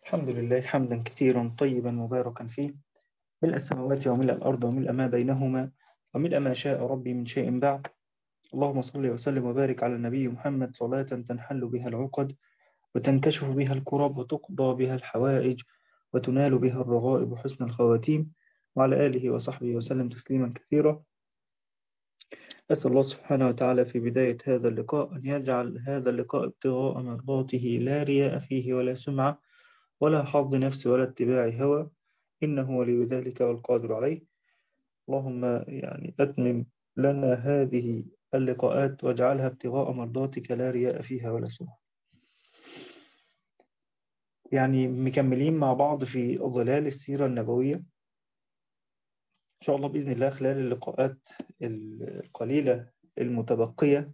الحمد لله حمدا كثيرا طيبا مباركا فيه ملء السماوات وملء الأرض وملء ما بينهما وملء ما شاء ربي من شيء بعد اللهم صل وسلم وبارك على النبي محمد صلاة تنحل بها العقد وتنكشف بها الكرب وتقضى بها الحوائج وتنال بها الرغائب وحسن الخواتيم وعلى آله وصحبه وسلم تسليما كثيرا أسأل الله سبحانه وتعالى في بداية هذا اللقاء أن يجعل هذا اللقاء ابتغاء مرضاته لا رياء فيه ولا سمعة ولا حظ نفس ولا اتباع هوى إنه ولي ذلك والقادر عليه اللهم يعني أتمم لنا هذه اللقاءات واجعلها ابتغاء مرضاتك لا رياء فيها ولا سمعة يعني مكملين مع بعض في ظلال السيرة النبوية إن شاء الله بإذن الله خلال اللقاءات القليلة المتبقية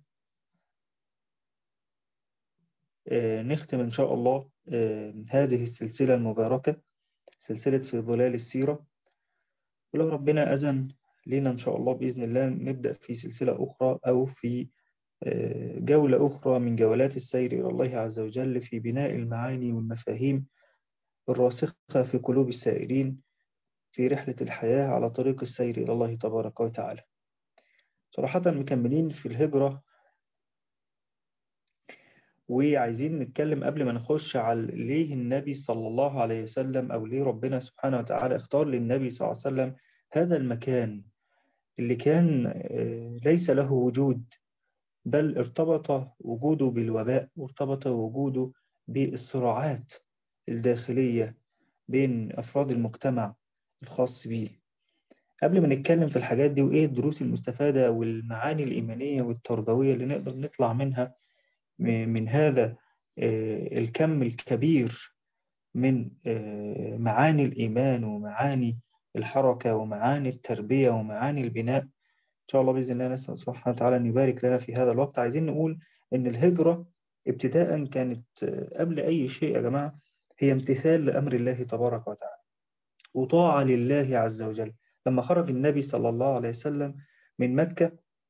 نختم إن شاء الله هذه السلسلة المباركة سلسلة في ظلال السيرة ولو ربنا أذن لنا إن شاء الله بإذن الله نبدأ في سلسلة أخرى أو في جولة أخرى من جولات السير إلى الله عز وجل في بناء المعاني والمفاهيم الراسخة في قلوب السائرين في رحلة الحياة على طريق السير إلى الله تبارك وتعالى صراحة مكملين في الهجرة وعايزين نتكلم قبل ما نخش على ليه النبي صلى الله عليه وسلم أو ليه ربنا سبحانه وتعالى اختار للنبي صلى الله عليه وسلم هذا المكان اللي كان ليس له وجود بل ارتبط وجوده بالوباء وارتبط وجوده بالصراعات الداخلية بين أفراد المجتمع الخاص به قبل ما نتكلم في الحاجات دي وإيه الدروس المستفادة والمعاني الإيمانية والتربوية اللي نقدر نطلع منها من هذا الكم الكبير من معاني الإيمان ومعاني الحركة ومعاني التربية ومعاني البناء إن شاء الله بإذن الله نسأل سبحانه وتعالى أن يبارك لنا في هذا الوقت عايزين نقول أن الهجرة ابتداء كانت قبل أي شيء يا جماعة هي امتثال لأمر الله تبارك وتعالى وطاعة لله عز وجل لما خرج النبي صلى الله عليه وسلم من مكة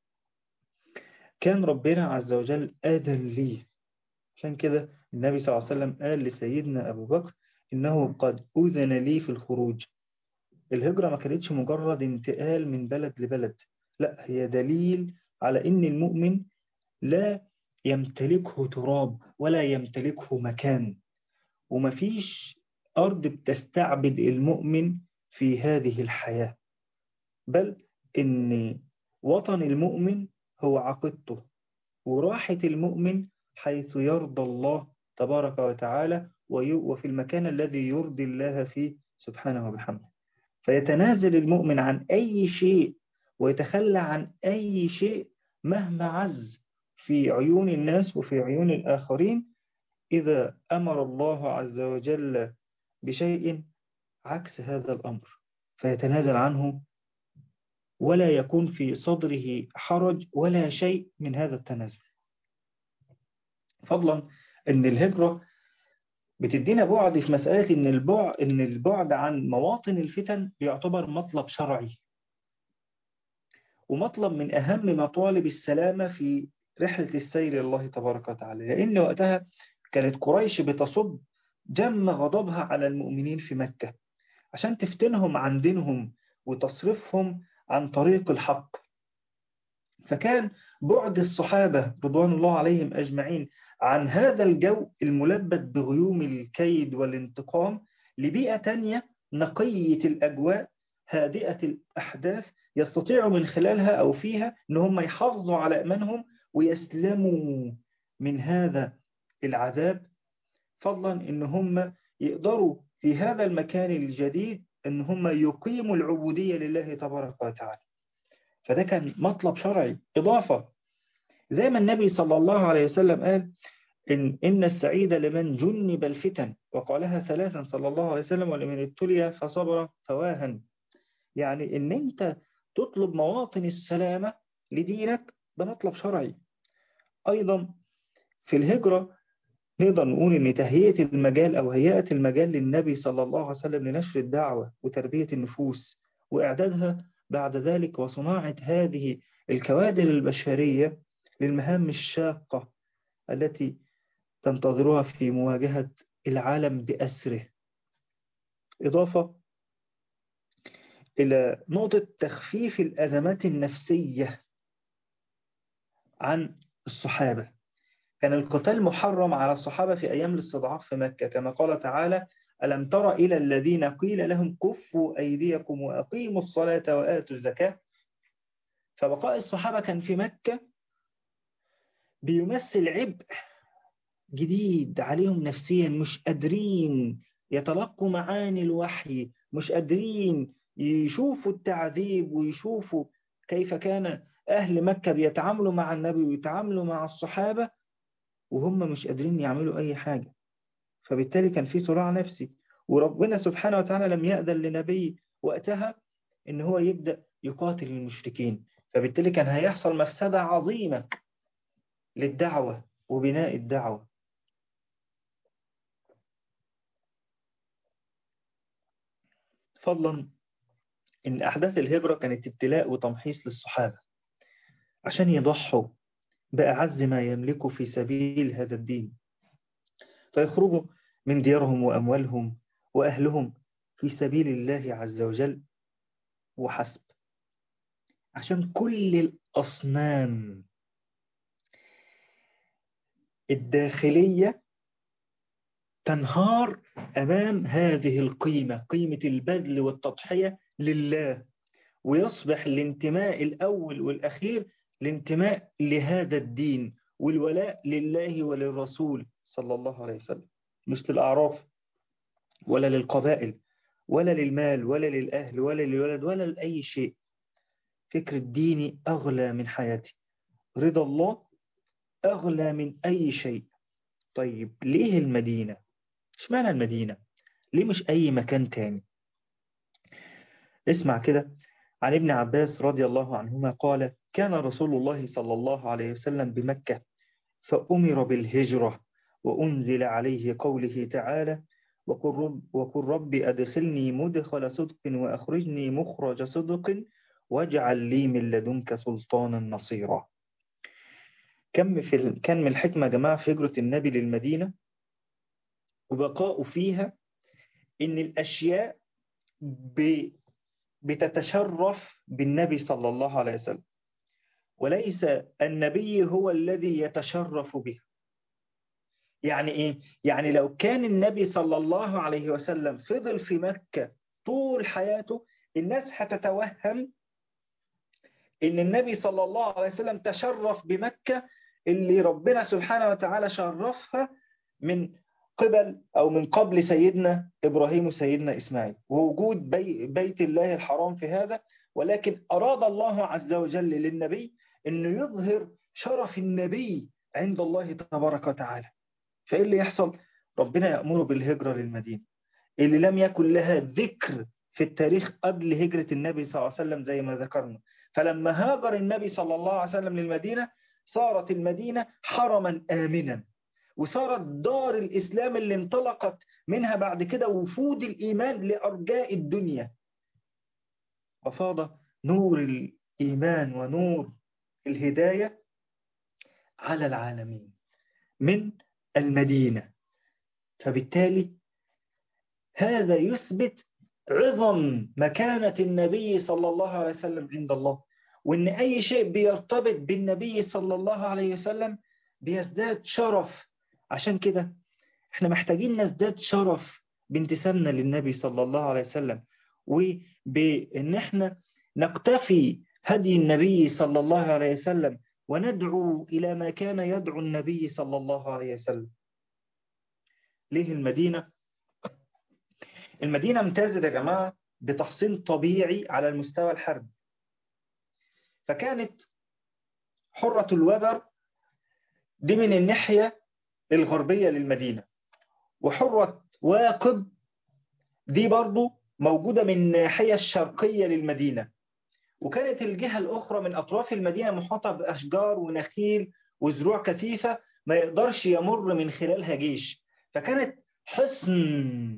كان ربنا عز وجل آذن لي عشان كده النبي صلى الله عليه وسلم قال لسيدنا أبو بكر إنه قد أذن لي في الخروج الهجرة ما كانتش مجرد انتقال من بلد لبلد لا هي دليل على إن المؤمن لا يمتلكه تراب ولا يمتلكه مكان ومفيش أرض بتستعبد المؤمن في هذه الحياة بل إن وطن المؤمن هو عقيدته وراحة المؤمن حيث يرضى الله تبارك وتعالى وفي المكان الذي يرضي الله فيه سبحانه وبحمده فيتنازل المؤمن عن أي شيء ويتخلى عن أي شيء مهما عز في عيون الناس وفي عيون الآخرين إذا أمر الله عز وجل بشيء عكس هذا الأمر فيتنازل عنه ولا يكون في صدره حرج ولا شيء من هذا التنازل فضلا أن الهجرة بتدينا بعد في مسألة إن البعد, إن البعد عن مواطن الفتن بيعتبر مطلب شرعي ومطلب من أهم مطالب السلامة في رحلة السير إلى الله تبارك وتعالى لأن وقتها كانت قريش بتصب جم غضبها على المؤمنين في مكة عشان تفتنهم عن دينهم وتصرفهم عن طريق الحق فكان بعد الصحابة رضوان الله عليهم أجمعين عن هذا الجو الملبد بغيوم الكيد والانتقام لبيئة تانية نقية الأجواء هادئة الأحداث يستطيعوا من خلالها أو فيها أن هم يحافظوا على أمانهم ويسلموا من هذا العذاب فضلا أن هم يقدروا في هذا المكان الجديد أن هم يقيموا العبودية لله تبارك وتعالى فده كان مطلب شرعي إضافة زي ما النبي صلى الله عليه وسلم قال إن, إن السعيد لمن جنب الفتن وقالها ثلاثا صلى الله عليه وسلم ولمن ابتلي فصبر فواهن يعني إن أنت تطلب مواطن السلامة لدينك ده مطلب شرعي أيضا في الهجرة نقدر نقول إن تهيئة المجال أو هيئة المجال للنبي صلى الله عليه وسلم لنشر الدعوة وتربية النفوس وإعدادها بعد ذلك وصناعة هذه الكوادر البشرية للمهام الشاقة التي تنتظرها في مواجهة العالم بأسره إضافة إلى نقطة تخفيف الأزمات النفسية عن الصحابة كان القتال محرم على الصحابة في أيام الاستضعاف في مكة كما قال تعالى ألم تر إلى الذين قيل لهم كفوا أيديكم وأقيموا الصلاة وآتوا الزكاة فبقاء الصحابة كان في مكة بيمثل عبء جديد عليهم نفسيا مش قادرين يتلقوا معاني الوحي مش قادرين يشوفوا التعذيب ويشوفوا كيف كان أهل مكة بيتعاملوا مع النبي ويتعاملوا مع الصحابة وهم مش قادرين يعملوا أي حاجة فبالتالي كان في صراع نفسي وربنا سبحانه وتعالى لم يأذن لنبي وقتها إن هو يبدأ يقاتل المشركين فبالتالي كان هيحصل مفسدة عظيمة للدعوة وبناء الدعوة فضلا إن أحداث الهجرة كانت ابتلاء وتمحيص للصحابة عشان يضحوا بأعز ما يملكوا في سبيل هذا الدين فيخرجوا من ديارهم وأموالهم وأهلهم في سبيل الله عز وجل وحسب عشان كل الأصنام الداخلية تنهار أمام هذه القيمة قيمة البذل والتضحية لله ويصبح الانتماء الأول والأخير الانتماء لهذا الدين والولاء لله وللرسول صلى الله عليه وسلم مش للأعراف ولا للقبائل ولا للمال ولا للأهل ولا للولد ولا لأي شيء فكر الدين أغلى من حياتي رضا الله أغلى من أي شيء طيب ليه المدينة؟ إيش معنى المدينة؟ ليه مش أي مكان تاني؟ اسمع كده عن ابن عباس رضي الله عنهما قال كان رسول الله صلى الله عليه وسلم بمكة فأمر بالهجرة وأنزل عليه قوله تعالى وقل رب, وقل رب أدخلني مدخل صدق وأخرجني مخرج صدق واجعل لي من لدنك سلطانا نصيرا كم في كان من الحكمة يا جماعة في هجرة النبي للمدينة وبقاء فيها إن الأشياء ب... بتتشرف بالنبي صلى الله عليه وسلم وليس النبي هو الذي يتشرف به يعني إيه؟ يعني لو كان النبي صلى الله عليه وسلم فضل في مكة طول حياته الناس هتتوهم إن النبي صلى الله عليه وسلم تشرف بمكة اللي ربنا سبحانه وتعالى شرفها من قبل أو من قبل سيدنا إبراهيم وسيدنا إسماعيل ووجود بي بيت الله الحرام في هذا ولكن أراد الله عز وجل للنبي أنه يظهر شرف النبي عند الله تبارك وتعالى فإيه اللي يحصل؟ ربنا يأمره بالهجرة للمدينة اللي لم يكن لها ذكر في التاريخ قبل هجرة النبي صلى الله عليه وسلم زي ما ذكرنا فلما هاجر النبي صلى الله عليه وسلم للمدينة صارت المدينة حرما آمنا وصارت دار الإسلام اللي انطلقت منها بعد كده وفود الإيمان لأرجاء الدنيا وفاض نور الإيمان ونور الهداية على العالمين من المدينة فبالتالي هذا يثبت عظم مكانة النبي صلى الله عليه وسلم عند الله وإن أي شيء بيرتبط بالنبي صلى الله عليه وسلم بيزداد شرف عشان كده احنا محتاجين نزداد شرف بانتسابنا للنبي صلى الله عليه وسلم وبإن احنا نقتفي هدي النبي صلى الله عليه وسلم وندعو إلى ما كان يدعو النبي صلى الله عليه وسلم ليه المدينة؟ المدينة امتازت يا جماعة بتحصين طبيعي على المستوى الحربي فكانت حرة الوبر دي من الناحية الغربية للمدينة وحرة واقب دي برضو موجودة من الناحية الشرقية للمدينة وكانت الجهة الأخرى من أطراف المدينة محاطة بأشجار ونخيل وزروع كثيفة ما يقدرش يمر من خلالها جيش فكانت حصن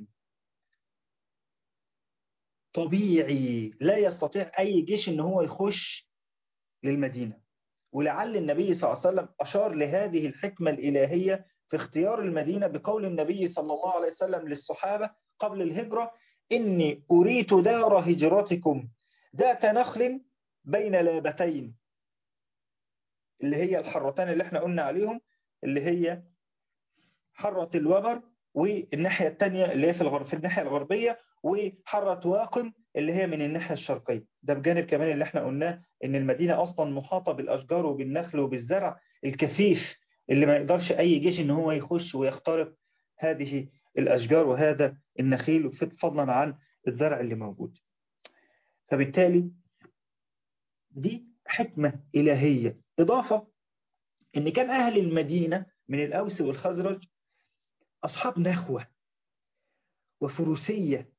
طبيعي لا يستطيع أي جيش أن هو يخش للمدينة ولعل النبي صلى الله عليه وسلم أشار لهذه الحكمة الإلهية في اختيار المدينة بقول النبي صلى الله عليه وسلم للصحابة قبل الهجرة إني أريت دار هجرتكم ذات نخل بين لابتين اللي هي الحرتان اللي احنا قلنا عليهم اللي هي حرة الوبر والناحية الثانية اللي هي في, الغرب في الناحية الغربية وحرة واقم اللي هي من الناحية الشرقية ده بجانب كمان اللي احنا قلناه ان المدينة اصلا محاطة بالاشجار وبالنخل وبالزرع الكثيف اللي ما يقدرش اي جيش ان هو يخش ويخترق هذه الاشجار وهذا النخيل فضلا عن الزرع اللي موجود فبالتالي دي حكمة إلهية إضافة إن كان أهل المدينة من الأوس والخزرج أصحاب نخوة وفروسية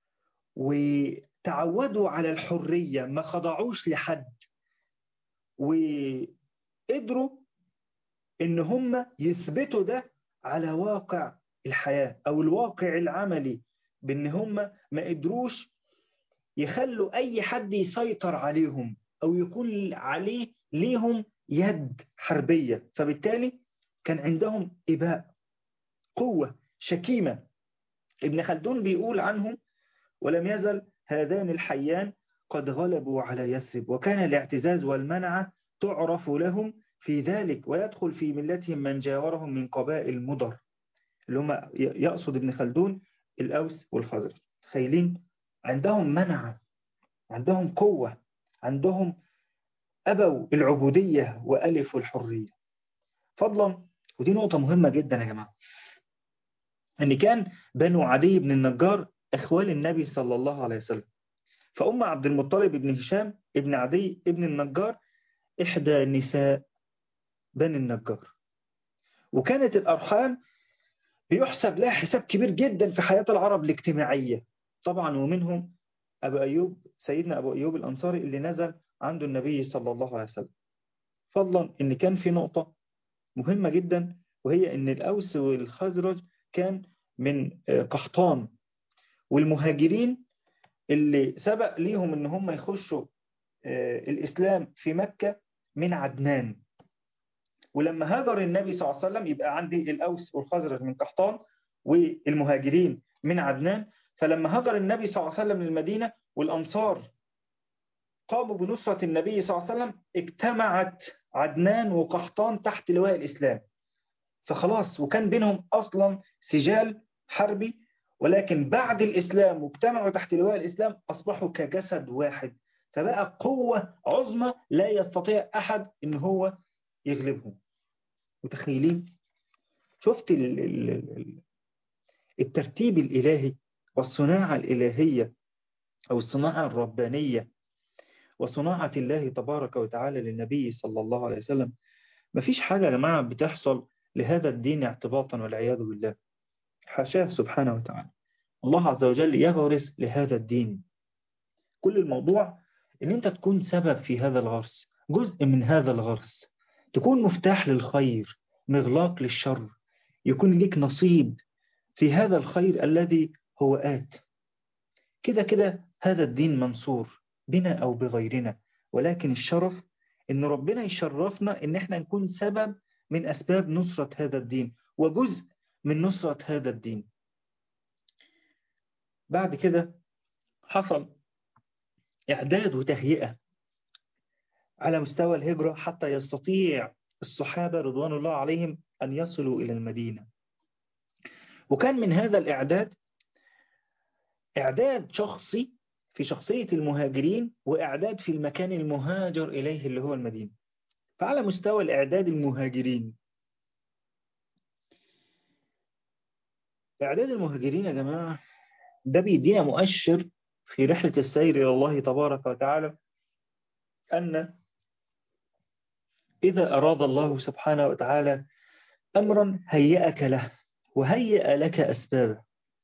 وتعودوا على الحرية ما خضعوش لحد وقدروا إن هم يثبتوا ده على واقع الحياة أو الواقع العملي بإن هم ما قدروش يخلوا أي حد يسيطر عليهم أو يكون عليه ليهم يد حربية فبالتالي كان عندهم إباء قوة شكيمة ابن خلدون بيقول عنهم ولم يزل هذان الحيان قد غلبوا على يثرب وكان الاعتزاز والمنعة تعرف لهم في ذلك ويدخل في ملتهم من جاورهم من قبائل مضر اللي هم يقصد ابن خلدون الأوس والخزرج تخيلين عندهم منعة عندهم قوة عندهم أبوا العبودية وألفوا الحرية فضلا ودي نقطة مهمة جدا يا جماعة أن كان بنو عدي بن النجار أخوال النبي صلى الله عليه وسلم فأم عبد المطلب بن هشام ابن عدي ابن النجار إحدى نساء بني النجار وكانت الأرحام بيحسب لها حساب كبير جدا في حياة العرب الاجتماعية طبعا ومنهم أبو أيوب سيدنا أبو أيوب الأنصاري اللي نزل عنده النبي صلى الله عليه وسلم فضلا إن كان في نقطة مهمة جدا وهي إن الأوس والخزرج كان من قحطان والمهاجرين اللي سبق ليهم إن هم يخشوا الإسلام في مكة من عدنان ولما هاجر النبي صلى الله عليه وسلم يبقى عندي الأوس والخزرج من قحطان والمهاجرين من عدنان فلما هاجر النبي صلى الله عليه وسلم للمدينة والأنصار قاموا بنصرة النبي صلى الله عليه وسلم اجتمعت عدنان وقحطان تحت لواء الإسلام فخلاص وكان بينهم أصلا سجال حربي ولكن بعد الإسلام واجتمعوا تحت لواء الإسلام أصبحوا كجسد واحد فبقى قوة عظمى لا يستطيع أحد إن هو يغلبهم متخيلين شفت الترتيب الإلهي والصناعة الإلهية أو الصناعة الربانية وصناعة الله تبارك وتعالى للنبي صلى الله عليه وسلم مفيش حاجة يا جماعة بتحصل لهذا الدين اعتباطا والعياذ بالله حاشاه سبحانه وتعالى الله عز وجل يغرس لهذا الدين كل الموضوع ان انت تكون سبب في هذا الغرس جزء من هذا الغرس تكون مفتاح للخير مغلاق للشر يكون لك نصيب في هذا الخير الذي هو آت كده كده هذا الدين منصور بنا أو بغيرنا ولكن الشرف إن ربنا يشرفنا إن احنا نكون سبب من أسباب نصرة هذا الدين وجزء من نصرة هذا الدين بعد كده حصل إعداد وتهيئة على مستوى الهجرة حتى يستطيع الصحابة رضوان الله عليهم أن يصلوا إلى المدينة وكان من هذا الإعداد إعداد شخصي في شخصية المهاجرين وإعداد في المكان المهاجر إليه اللي هو المدينة فعلى مستوى الإعداد المهاجرين إعداد المهاجرين يا جماعة ده بيدينا مؤشر في رحلة السير إلى الله تبارك وتعالى أن إذا أراد الله سبحانه وتعالى أمرا هيأك له وهيأ لك أسبابه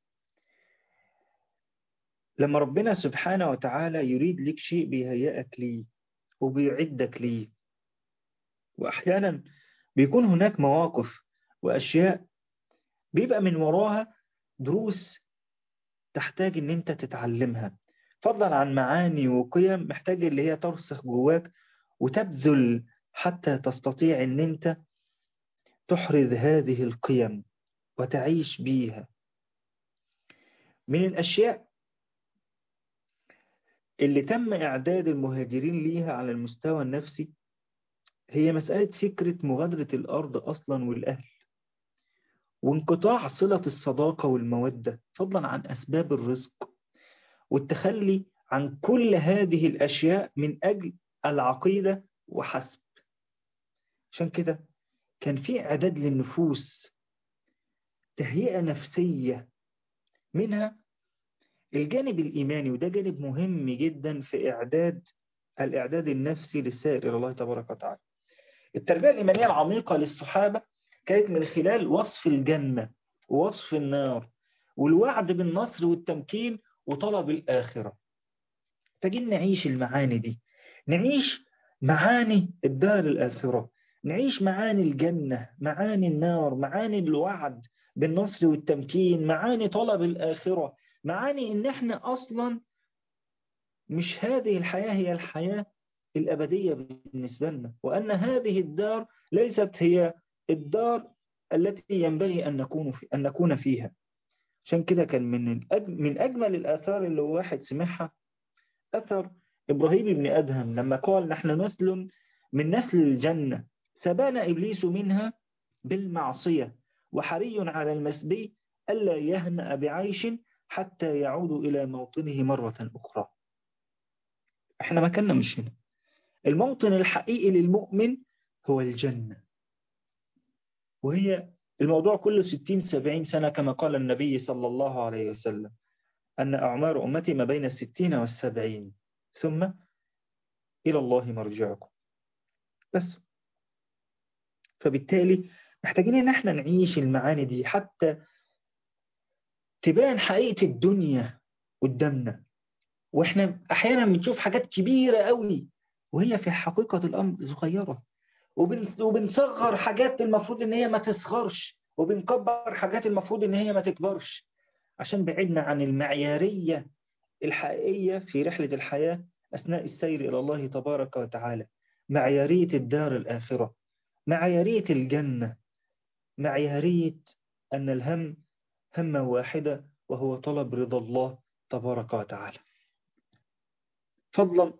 لما ربنا سبحانه وتعالى يريد لك شيء بيهيئك ليه وبيعدك ليه وأحيانا بيكون هناك مواقف وأشياء بيبقى من وراها دروس تحتاج ان انت تتعلمها فضلا عن معاني وقيم محتاج اللي هي ترسخ جواك وتبذل حتى تستطيع ان انت تحرز هذه القيم وتعيش بيها من الأشياء اللي تم إعداد المهاجرين ليها على المستوى النفسي هي مسألة فكرة مغادرة الأرض أصلا والأهل وانقطاع صلة الصداقة والمودة فضلا عن أسباب الرزق والتخلي عن كل هذه الأشياء من أجل العقيدة وحسب عشان كده كان في إعداد للنفوس تهيئة نفسية منها الجانب الإيماني وده جانب مهم جدا في إعداد الإعداد النفسي للسائر إلى الله تبارك وتعالى التربية الإيمانية العميقة للصحابة كانت من خلال وصف الجنة ووصف النار والوعد بالنصر والتمكين وطلب الآخرة محتاجين نعيش المعاني دي نعيش معاني الدار الآخرة نعيش معاني الجنة معاني النار معاني الوعد بالنصر والتمكين معاني طلب الآخرة معاني إن إحنا أصلا مش هذه الحياة هي الحياة الأبدية بالنسبة لنا وأن هذه الدار ليست هي الدار التي ينبغي أن نكون في أن نكون فيها عشان كده كان من من أجمل الآثار اللي واحد سمعها أثر إبراهيم بن أدهم لما قال نحن نسل من نسل الجنة سبانا إبليس منها بالمعصية وحري على المسبي ألا يهنأ بعيش حتى يعود إلى موطنه مرة أخرى احنا مكاننا مش هنا الموطن الحقيقي للمؤمن هو الجنة وهي الموضوع كله 60-70 سنة كما قال النبي صلى الله عليه وسلم أن أعمار أمتي ما بين الستين والسبعين ثم إلى الله مرجعكم بس فبالتالي محتاجين ان احنا نعيش المعاني دي حتى تبان حقيقة الدنيا قدامنا واحنا احيانا بنشوف حاجات كبيرة قوي وهي في حقيقة الامر صغيرة وبنصغر حاجات المفروض ان هي ما تصغرش وبنكبر حاجات المفروض ان هي ما تكبرش عشان بعدنا عن المعيارية الحقيقية في رحلة الحياة أثناء السير إلى الله تبارك وتعالى معيارية الدار الآخرة معيارية الجنة معيارية أن الهم همة واحدة وهو طلب رضا الله تبارك وتعالى فضلا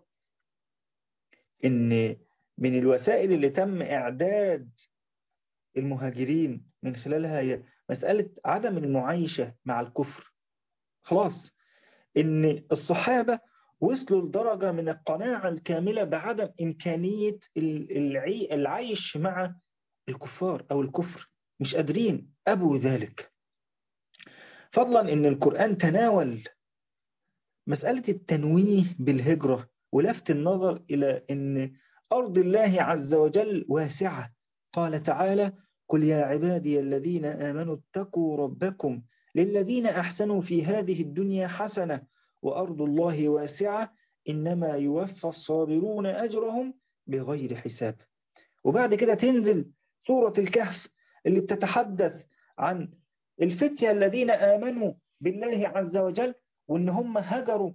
إن من الوسائل اللي تم إعداد المهاجرين من خلالها هي مسألة عدم المعايشة مع الكفر خلاص إن الصحابة وصلوا لدرجة من القناعة الكاملة بعدم إمكانية العيش مع الكفار أو الكفر مش قادرين أبوا ذلك فضلا إن القرآن تناول مسألة التنويه بالهجرة ولفت النظر إلى أن أرض الله عز وجل واسعة قال تعالى قل يا عبادي الذين آمنوا اتقوا ربكم للذين أحسنوا في هذه الدنيا حسنة وأرض الله واسعة إنما يوفى الصابرون أجرهم بغير حساب وبعد كده تنزل سورة الكهف اللي بتتحدث عن الفتية الذين آمنوا بالله عز وجل وإن هم هجروا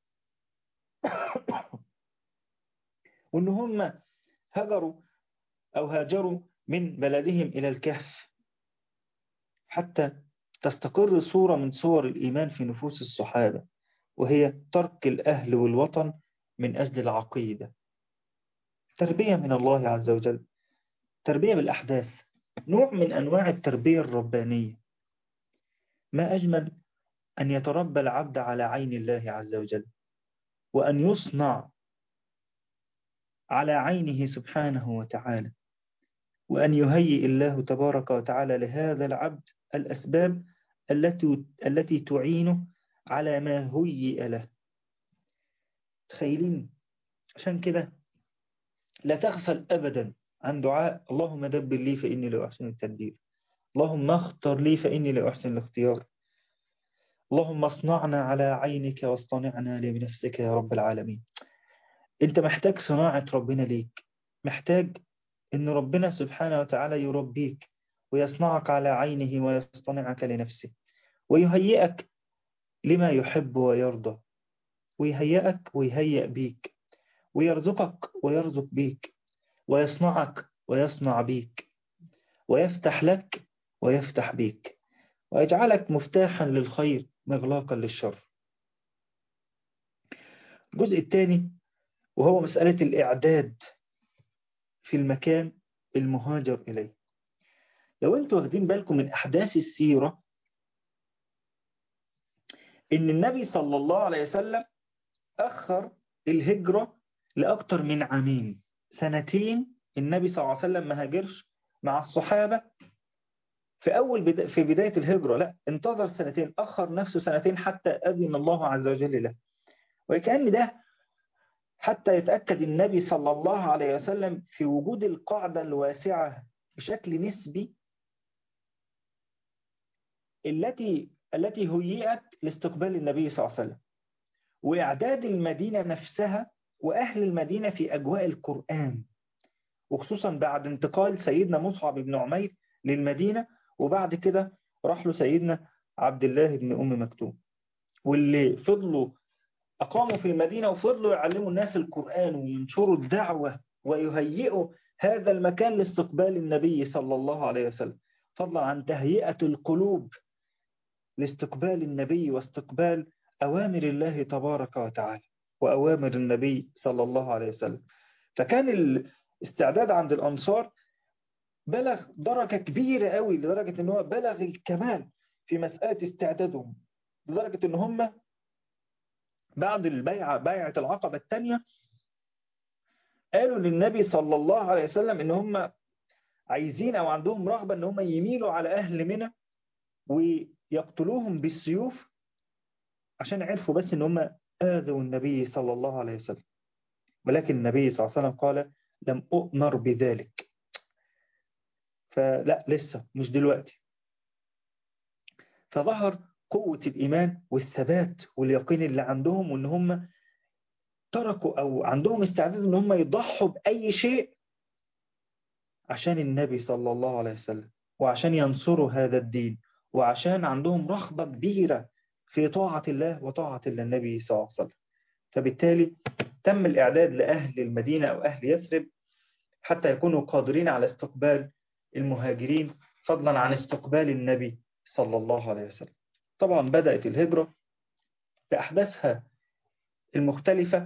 وإن هم هجروا أو هاجروا من بلدهم إلى الكهف حتى تستقر صورة من صور الإيمان في نفوس الصحابة وهي ترك الأهل والوطن من أجل العقيدة تربية من الله عز وجل تربية بالأحداث نوع من أنواع التربية الربانية ما أجمل أن يتربى العبد على عين الله عز وجل وأن يصنع على عينه سبحانه وتعالى وأن يهيئ الله تبارك وتعالى لهذا العبد الأسباب التي التي تعينه على ما هيئ له تخيلين عشان كده لا تغفل أبدا عن دعاء اللهم دبر لي فإني لا أحسن التدبير اللهم اختر لي فإني لا أحسن الاختيار اللهم اصنعنا على عينك واصطنعنا لنفسك يا رب العالمين انت محتاج صناعة ربنا ليك محتاج ان ربنا سبحانه وتعالى يربيك ويصنعك على عينه ويصطنعك لنفسه ويهيئك لما يحب ويرضى ويهيئك ويهيئ بيك ويرزقك ويرزق بيك ويصنعك ويصنع بيك ويفتح لك ويفتح بيك ويجعلك مفتاحا للخير مغلاقا للشر الجزء الثاني وهو مسألة الإعداد في المكان المهاجر إليه لو أنتوا واخدين بالكم من أحداث السيرة إن النبي صلى الله عليه وسلم أخر الهجرة لأكثر من عامين سنتين النبي صلى الله عليه وسلم ما هاجرش مع الصحابة في أول بدا في بداية الهجرة لا انتظر سنتين أخر نفسه سنتين حتى أذن الله عز وجل له وكأن ده حتى يتأكد النبي صلى الله عليه وسلم في وجود القاعدة الواسعة بشكل نسبي التي التي هيئت لاستقبال النبي صلى الله عليه وسلم وإعداد المدينة نفسها وأهل المدينة في أجواء القرآن وخصوصا بعد انتقال سيدنا مصعب بن عمير للمدينة وبعد كده راح له سيدنا عبد الله بن أم مكتوم واللي فضلوا أقاموا في المدينة وفضلوا يعلموا الناس القرآن وينشروا الدعوة ويهيئوا هذا المكان لاستقبال النبي صلى الله عليه وسلم فضلا عن تهيئة القلوب لاستقبال النبي واستقبال أوامر الله تبارك وتعالى وأوامر النبي صلى الله عليه وسلم فكان الاستعداد عند الأنصار بلغ درجة كبيرة قوي لدرجة ان هو بلغ الكمال في مسألة استعدادهم لدرجة ان هم بعد البيعة بيعة العقبة الثانية قالوا للنبي صلى الله عليه وسلم ان هم عايزين او عندهم رغبة ان هم يميلوا على اهل منى ويقتلوهم بالسيوف عشان عرفوا بس ان هم آذوا النبي صلى الله عليه وسلم ولكن النبي صلى الله عليه وسلم قال لم أؤمر بذلك فلا لسه مش دلوقتي فظهر قوة الإيمان والثبات واليقين اللي عندهم وإن هم تركوا أو عندهم استعداد إن هم يضحوا بأي شيء عشان النبي صلى الله عليه وسلم وعشان ينصروا هذا الدين وعشان عندهم رغبة كبيرة في طاعة الله وطاعة النبي صلى الله عليه وسلم فبالتالي تم الإعداد لأهل المدينة أو أهل يثرب حتى يكونوا قادرين على استقبال المهاجرين فضلا عن استقبال النبي صلى الله عليه وسلم طبعا بدأت الهجرة بأحداثها المختلفة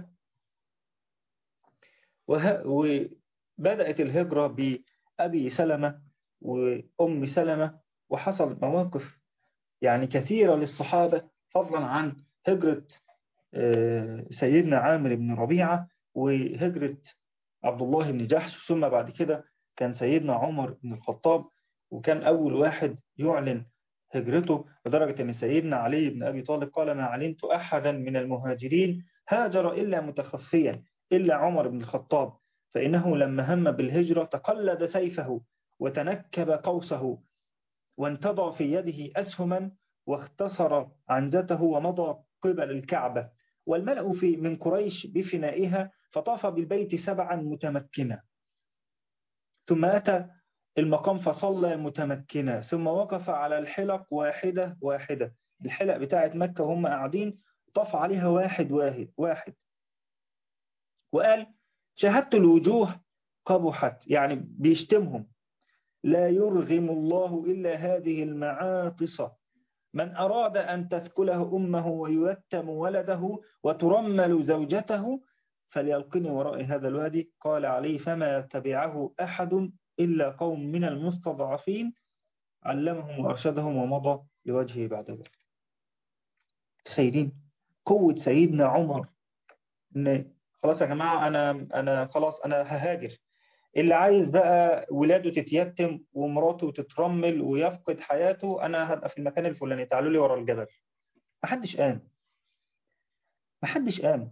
وه... وبدأت الهجرة بأبي سلمة وأم سلمة وحصل مواقف يعني كثيرة للصحابة فضلا عن هجرة سيدنا عامر بن ربيعة وهجرة عبد الله بن جحش ثم بعد كده كان سيدنا عمر بن الخطاب وكان أول واحد يعلن هجرته لدرجة أن سيدنا علي بن أبي طالب قال ما علمت أحدا من المهاجرين هاجر إلا متخفيا إلا عمر بن الخطاب فإنه لما هم بالهجرة تقلد سيفه وتنكب قوسه وانتضى في يده أسهما واختصر عنزته ومضى قبل الكعبة والملأ في من قريش بفنائها فطاف بالبيت سبعا متمكنا ثم أتى المقام فصلى متمكنا ثم وقف على الحلق واحدة واحدة الحلق بتاعت مكة وهم قاعدين طاف عليها واحد واحد واحد وقال شهدت الوجوه قبحت يعني بيشتمهم لا يرغم الله إلا هذه المعاطصة من أراد أن تثكله أمه ويتم ولده وترمل زوجته فليلقني وراء هذا الوادي قال عليه فما تبعه أحد إلا قوم من المستضعفين علمهم وأرشدهم ومضى لوجهه بعد ذلك تخيلين قوة سيدنا عمر إن خلاص يا جماعة أنا أنا خلاص أنا ههاجر اللي عايز بقى ولاده تتيتم ومراته تترمل ويفقد حياته أنا هبقى في المكان الفلاني تعالوا لي ورا الجبل محدش قام محدش قام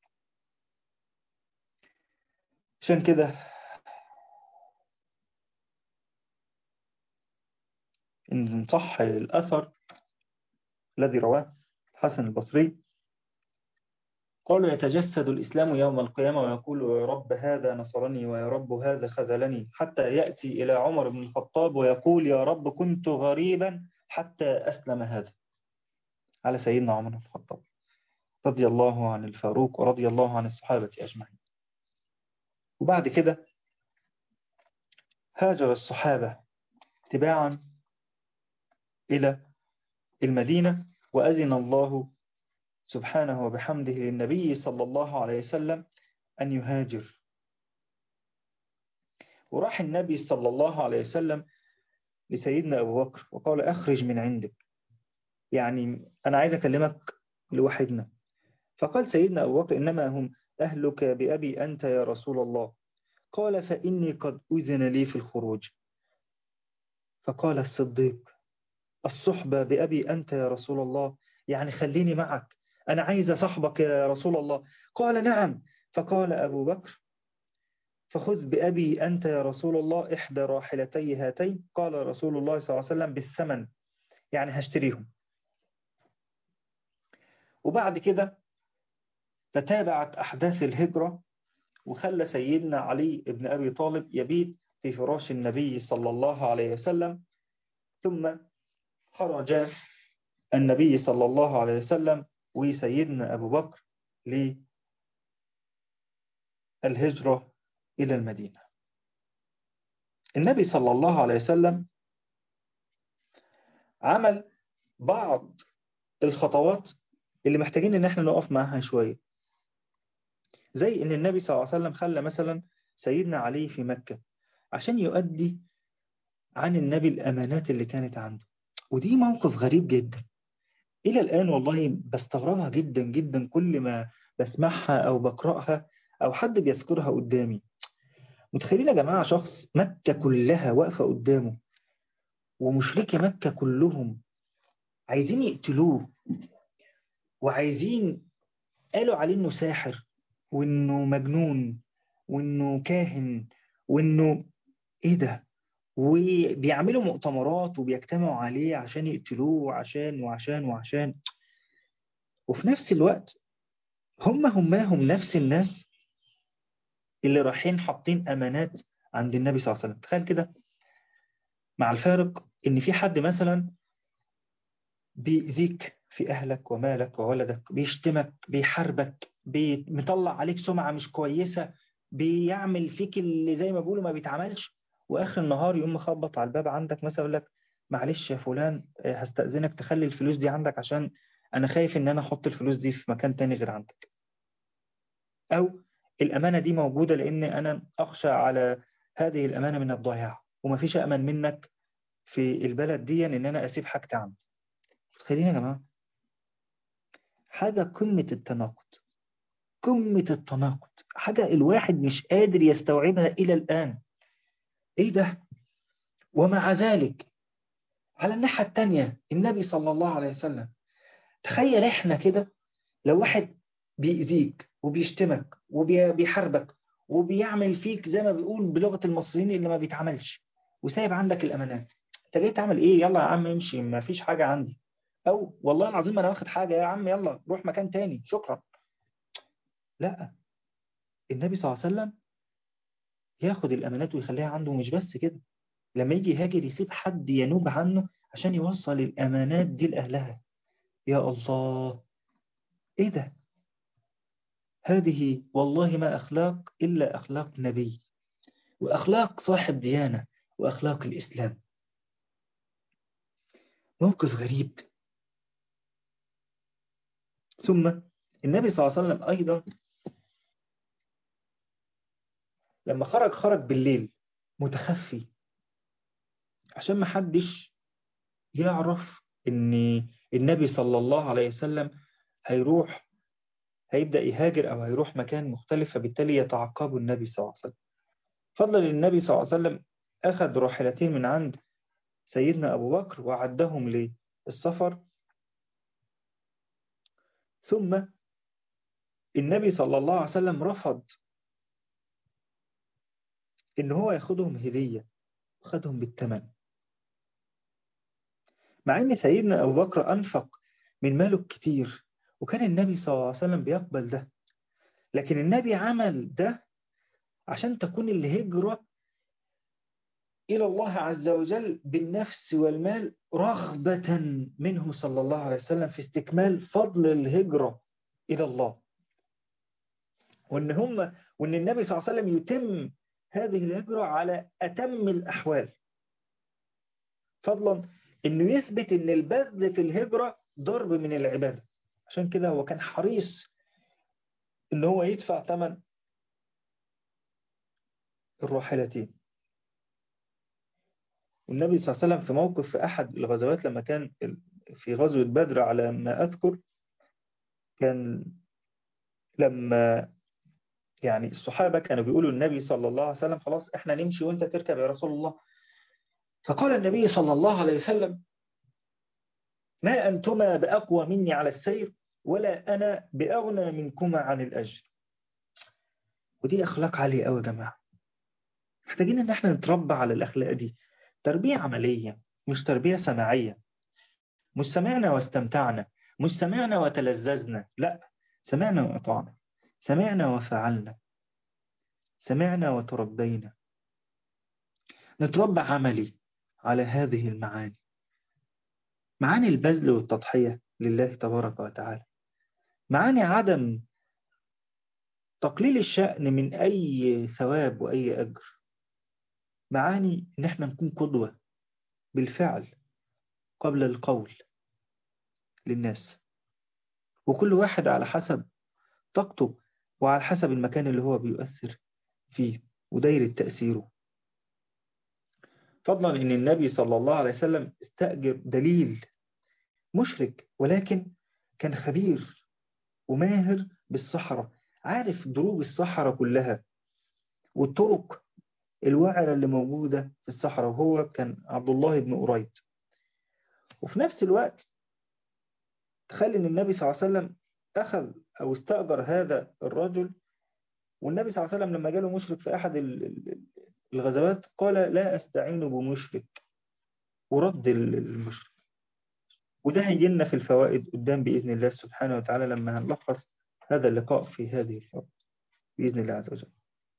عشان كده إن صح الأثر الذي رواه الحسن البصري قالوا يتجسد الإسلام يوم القيامة ويقول يا رب هذا نصرني ويا رب هذا خذلني حتى يأتي إلى عمر بن الخطاب ويقول يا رب كنت غريبا حتى أسلم هذا على سيدنا عمر بن الخطاب رضي الله عن الفاروق ورضي الله عن الصحابة أجمعين وبعد كده هاجر الصحابة تباعا إلى المدينة وأذن الله سبحانه وبحمده للنبي صلى الله عليه وسلم أن يهاجر وراح النبي صلى الله عليه وسلم لسيدنا أبو بكر وقال أخرج من عندك يعني أنا عايز أكلمك لوحدنا فقال سيدنا أبو بكر إنما هم أهلك بأبي أنت يا رسول الله قال فإني قد أذن لي في الخروج فقال الصديق الصحبة بأبي أنت يا رسول الله يعني خليني معك أنا عايز صحبك يا رسول الله قال نعم فقال أبو بكر فخذ بأبي أنت يا رسول الله إحدى راحلتي هاتين قال رسول الله صلى الله عليه وسلم بالثمن يعني هشتريهم وبعد كده تتابعت أحداث الهجرة وخلى سيدنا علي بن أبي طالب يبيت في فراش النبي صلى الله عليه وسلم ثم خرج النبي صلى الله عليه وسلم وسيدنا أبو بكر للهجرة إلى المدينة النبي صلى الله عليه وسلم عمل بعض الخطوات اللي محتاجين ان احنا نقف معاها شوية زي ان النبي صلى الله عليه وسلم خلى مثلا سيدنا علي في مكة عشان يؤدي عن النبي الأمانات اللي كانت عنده ودي موقف غريب جدا إلى الآن والله بستغربها جدا جدا كل ما بسمعها أو بقرأها أو حد بيذكرها قدامي متخيلين يا جماعة شخص مكة كلها واقفة قدامه ومشركي مكة كلهم عايزين يقتلوه وعايزين قالوا عليه انه ساحر وانه مجنون وانه كاهن وانه ايه ده وبيعملوا مؤتمرات وبيجتمعوا عليه عشان يقتلوه وعشان وعشان وعشان وفي نفس الوقت هم هماهم نفس الناس اللي رايحين حاطين امانات عند النبي صلى الله عليه وسلم تخيل كده مع الفارق ان في حد مثلا بيأذيك في أهلك ومالك وولدك بيشتمك بيحاربك مطلع عليك سمعة مش كويسة بيعمل فيك اللي زي ما بيقولوا ما بيتعملش وآخر النهار يقوم مخبط على الباب عندك مثلا يقول لك معلش يا فلان هستأذنك تخلي الفلوس دي عندك عشان أنا خايف إن أنا أحط الفلوس دي في مكان تاني غير عندك أو الأمانة دي موجودة لأن أنا أخشى على هذه الأمانة من الضياع ومفيش أمن منك في البلد دي إن أنا أسيب حاجتي عندك متخيلين يا جماعة حاجة قمة التناقض قمة التناقض حاجة الواحد مش قادر يستوعبها إلى الآن إيه ده ومع ذلك على الناحية التانية النبي صلى الله عليه وسلم تخيل إحنا كده لو واحد بيأذيك وبيشتمك وبيحاربك وبيعمل فيك زي ما بيقول بلغة المصريين اللي ما بيتعملش وسايب عندك الأمانات انت جاي تعمل ايه يلا يا عم امشي ما فيش حاجة عندي او والله العظيم انا واخد حاجة يا عم يلا روح مكان تاني شكرا لا النبي صلى الله عليه وسلم ياخد الامانات ويخليها عنده مش بس كده لما يجي يهاجر يسيب حد ينوب عنه عشان يوصل الامانات دي لاهلها يا الله ايه ده هذه والله ما اخلاق الا اخلاق نبي واخلاق صاحب ديانة واخلاق الاسلام موقف غريب ثم النبي صلى الله عليه وسلم أيضا لما خرج خرج بالليل متخفي عشان ما حدش يعرف ان النبي صلى الله عليه وسلم هيروح هيبدأ يهاجر أو هيروح مكان مختلف فبالتالي يتعقبه النبي صلى الله عليه وسلم فضل النبي صلى الله عليه وسلم أخذ راحلتين من عند سيدنا أبو بكر وعدهم للسفر ثم النبي صلى الله عليه وسلم رفض إن هو ياخدهم هدية وخدهم بالثمن مع إن سيدنا أبو بكر أنفق من ماله كتير وكان النبي صلى الله عليه وسلم بيقبل ده لكن النبي عمل ده عشان تكون الهجرة إلى الله عز وجل بالنفس والمال رغبة منه صلى الله عليه وسلم في استكمال فضل الهجرة إلى الله وإن هم وإن النبي صلى الله عليه وسلم يتم هذه الهجرة على أتم الأحوال فضلا إنه يثبت إن البذل في الهجرة ضرب من العبادة عشان كده هو كان حريص إن هو يدفع ثمن الراحلتين والنبي صلى الله عليه وسلم في موقف في أحد الغزوات لما كان في غزوة بدر على ما أذكر كان لما يعني الصحابة كانوا بيقولوا النبي صلى الله عليه وسلم خلاص احنا نمشي وانت تركب يا رسول الله فقال النبي صلى الله عليه وسلم ما أنتما بأقوى مني على السير ولا أنا بأغنى منكما عن الأجر ودي أخلاق عالية أوي يا جماعة محتاجين إن احنا نتربى على الأخلاق دي تربية عملية مش تربية سماعية مش سمعنا واستمتعنا مش سمعنا وتلذذنا لا سمعنا وأطعنا سمعنا وفعلنا سمعنا وتربينا نتربى عملي على هذه المعاني معاني البذل والتضحية لله تبارك وتعالى معاني عدم تقليل الشأن من أي ثواب وأي أجر معاني إن احنا نكون قدوة بالفعل قبل القول للناس وكل واحد على حسب طاقته وعلى حسب المكان اللي هو بيؤثر فيه ودايرة تأثيره فضلا إن النبي صلى الله عليه وسلم استأجر دليل مشرك ولكن كان خبير وماهر بالصحراء عارف دروب الصحراء كلها والطرق الوعرة اللي موجودة في الصحراء وهو كان عبد الله بن أريد وفي نفس الوقت تخيل ان النبي صلى الله عليه وسلم أخذ أو استأجر هذا الرجل والنبي صلى الله عليه وسلم لما جاله مشرك في أحد الغزوات قال لا أستعين بمشرك ورد المشرك وده هيجي لنا في الفوائد قدام بإذن الله سبحانه وتعالى لما هنلخص هذا اللقاء في هذه الفوائد بإذن الله عز وجل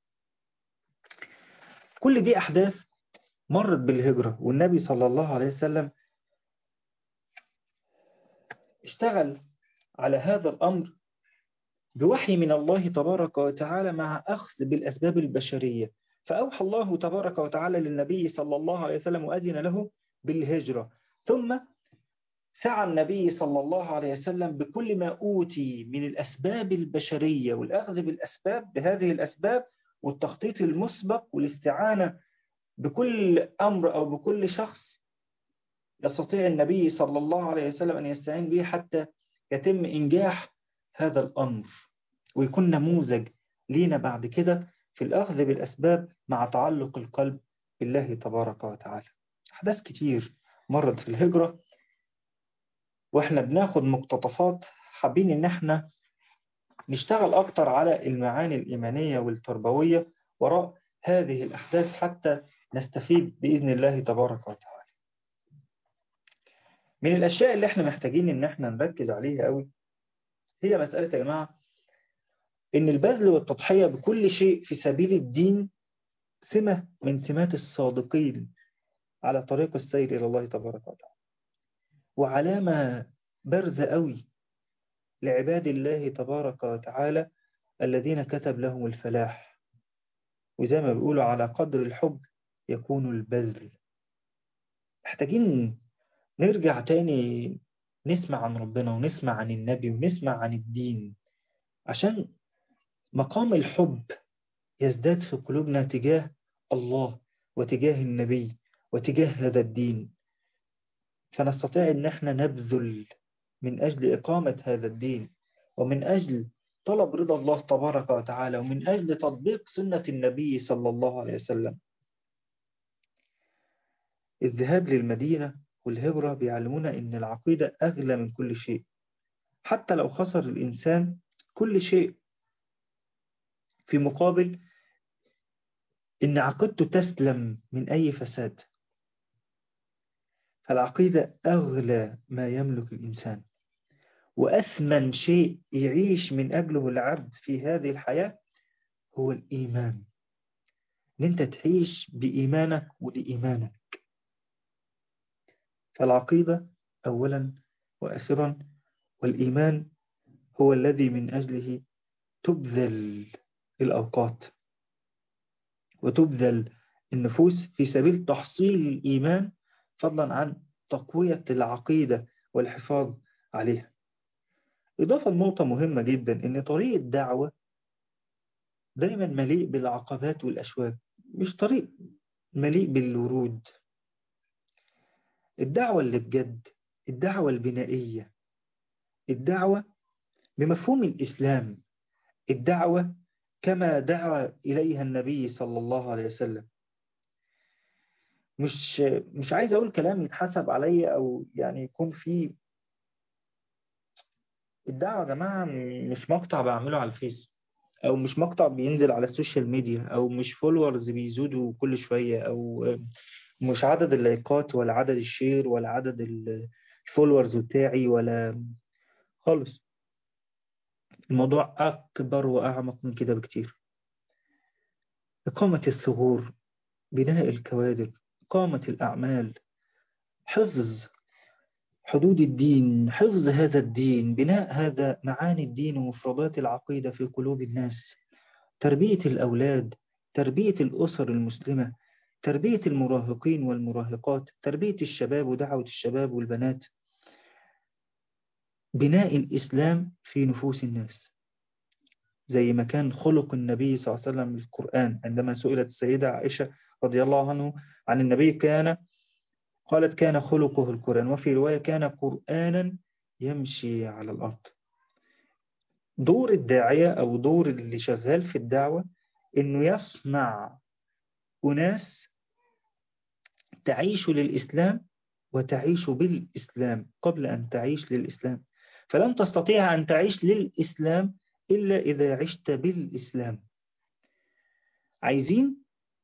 كل دي أحداث مرت بالهجرة والنبي صلى الله عليه وسلم اشتغل على هذا الأمر بوحي من الله تبارك وتعالى مع أخذ بالأسباب البشرية فأوحى الله تبارك وتعالى للنبي صلى الله عليه وسلم وأذن له بالهجرة ثم سعى النبي صلى الله عليه وسلم بكل ما أوتي من الأسباب البشرية والأخذ بالأسباب بهذه الأسباب والتخطيط المسبق والاستعانة بكل أمر أو بكل شخص يستطيع النبي صلى الله عليه وسلم أن يستعين به حتى يتم إنجاح هذا الأمر ويكون نموذج لينا بعد كده في الأخذ بالأسباب مع تعلق القلب بالله تبارك وتعالى أحداث كتير مرت في الهجرة وإحنا بناخد مقتطفات حابين إن إحنا نشتغل أكتر على المعاني الإيمانية والتربوية وراء هذه الأحداث حتى نستفيد بإذن الله تبارك وتعالى من الأشياء اللي إحنا محتاجين إن إحنا نركز عليها قوي هي مسألة يا جماعة إن البذل والتضحية بكل شيء في سبيل الدين سمة من سمات الصادقين على طريق السير إلى الله تبارك وتعالى وعلامة بارزة قوي لعباد الله تبارك وتعالى الذين كتب لهم الفلاح وزي ما بيقولوا على قدر الحب يكون البذل محتاجين نرجع تاني نسمع عن ربنا ونسمع عن النبي ونسمع عن الدين عشان مقام الحب يزداد في قلوبنا تجاه الله وتجاه النبي وتجاه هذا الدين فنستطيع ان احنا نبذل من اجل اقامة هذا الدين ومن اجل طلب رضا الله تبارك وتعالى ومن اجل تطبيق سنة النبي صلى الله عليه وسلم الذهاب للمدينة والهجرة بيعلمونا ان العقيدة اغلى من كل شيء حتى لو خسر الانسان كل شيء في مقابل إن عقيدته تسلم من أي فساد فالعقيدة أغلى ما يملك الإنسان وأثمن شيء يعيش من أجله العبد في هذه الحياة هو الإيمان إن أنت تعيش بإيمانك ولإيمانك فالعقيدة أولا وأخيرا والإيمان هو الذي من أجله تبذل الأوقات وتبذل النفوس في سبيل تحصيل الإيمان فضلا عن تقوية العقيدة والحفاظ عليها إضافة لنقطة مهمة جدا إن طريق الدعوة دايما مليء بالعقبات والأشواك مش طريق مليء بالورود الدعوة اللي بجد الدعوة البنائية الدعوة بمفهوم الإسلام الدعوة كما دعا إليها النبي صلى الله عليه وسلم مش مش عايز أقول كلام يتحسب عليا أو يعني يكون فيه الدعوة يا جماعة مش مقطع بعمله على الفيس أو مش مقطع بينزل على السوشيال ميديا أو مش فولورز بيزودوا كل شوية أو مش عدد اللايكات ولا عدد الشير ولا عدد الفولورز بتاعي ولا خالص الموضوع أكبر وأعمق من كده بكتير إقامة الثغور بناء الكوادر إقامة الأعمال حفظ حدود الدين حفظ هذا الدين بناء هذا معاني الدين ومفردات العقيدة في قلوب الناس تربية الأولاد تربية الأسر المسلمة تربية المراهقين والمراهقات تربية الشباب ودعوة الشباب والبنات بناء الإسلام في نفوس الناس زي ما كان خلق النبي صلى الله عليه وسلم القرآن عندما سئلت السيدة عائشة رضي الله عنه عن النبي كان قالت كان خلقه القرآن وفي رواية كان قرآنا يمشي على الأرض دور الداعية أو دور اللي شغال في الدعوة إنه يصنع أناس تعيش للإسلام وتعيش بالإسلام قبل أن تعيش للإسلام فلن تستطيع أن تعيش للإسلام إلا إذا عشت بالإسلام عايزين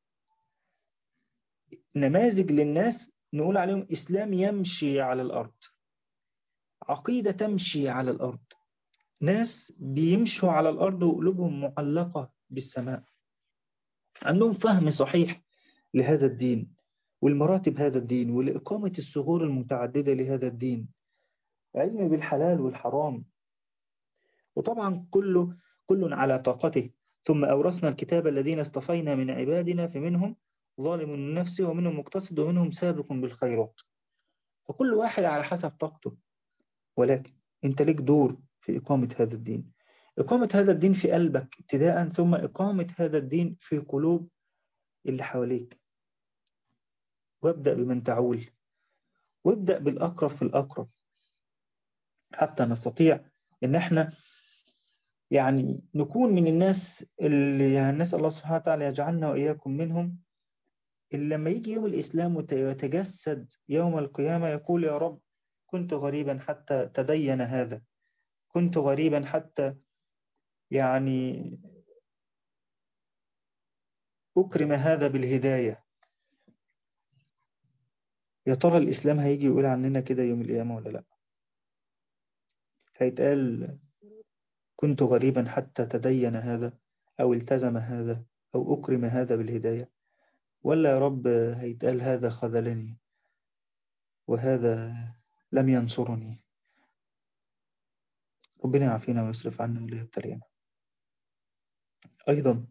نماذج للناس نقول عليهم إسلام يمشي على الأرض عقيدة تمشي على الأرض ناس بيمشوا على الأرض وقلوبهم معلقة بالسماء عندهم فهم صحيح لهذا الدين والمراتب هذا الدين ولإقامة الثغور المتعددة لهذا الدين علم بالحلال والحرام وطبعا كله كل على طاقته ثم أورثنا الكتاب الذين اصطفينا من عبادنا فمنهم ظالم لنفسه ومنهم مقتصد ومنهم سابق بالخيرات فكل واحد على حسب طاقته ولكن انت لك دور في إقامة هذا الدين إقامة هذا الدين في قلبك ابتداء ثم إقامة هذا الدين في قلوب اللي حواليك وابدأ بمن تعول وابدأ بالأقرب في الأقرب حتى نستطيع ان احنا يعني نكون من الناس اللي يعني نسأل الله سبحانه وتعالى يجعلنا وإياكم منهم اللي لما يجي يوم الإسلام ويتجسد يوم القيامة يقول يا رب كنت غريبا حتى تدين هذا كنت غريبا حتى يعني أكرم هذا بالهداية يا ترى الإسلام هيجي يقول عننا كده يوم القيامة ولا لأ هيتقال كنت غريبا حتى تدين هذا أو التزم هذا أو أكرم هذا بالهداية ولا يا رب هيتقال هذا خذلني وهذا لم ينصرني ربنا يعافينا ويصرف عنا ولا يبتلينا أيضا